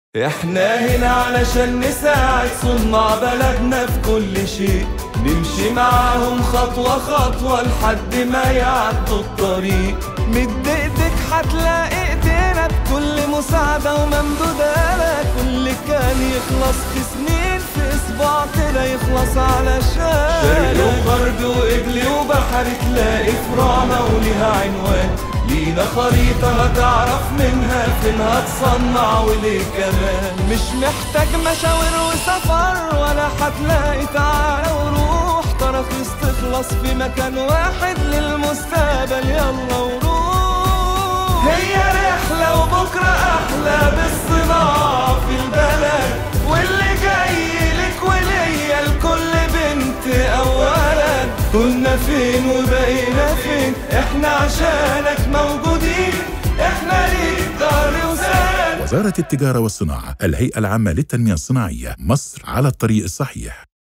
احنا هنا علشان نساعد صناع بلدنا في كل شيء نمشي معاهم خطوة خطوة لحد ما يعدوا الطريق مد ايدك هتلاقي ايدينا بكل مساعدة وممدودة لك كل كان يخلص في سنين في اسبوع كده يخلص على شرق شارع وغرب وقبل وبحر تلاقي فروعنا وليها عنوان لينا خريطة هتعرف منها فين هتصنع وليه كمان مش محتاج مشاوير وسفر ولا هتلاقي تعالى وروح تراخيص تخلص في مكان واحد للمستقبل يلا وروح هي رحلة وبكرة أحلى بالصناعة في البلد واللي جاي لك وليا لكل بنت أو ولد كنا فين وبقينا فين احنا عشانك موجودين احنا ليك ظهر وسند وزارة التجارة والصناعة الهيئة العامة للتنمية الصناعية مصر على الطريق الصحيح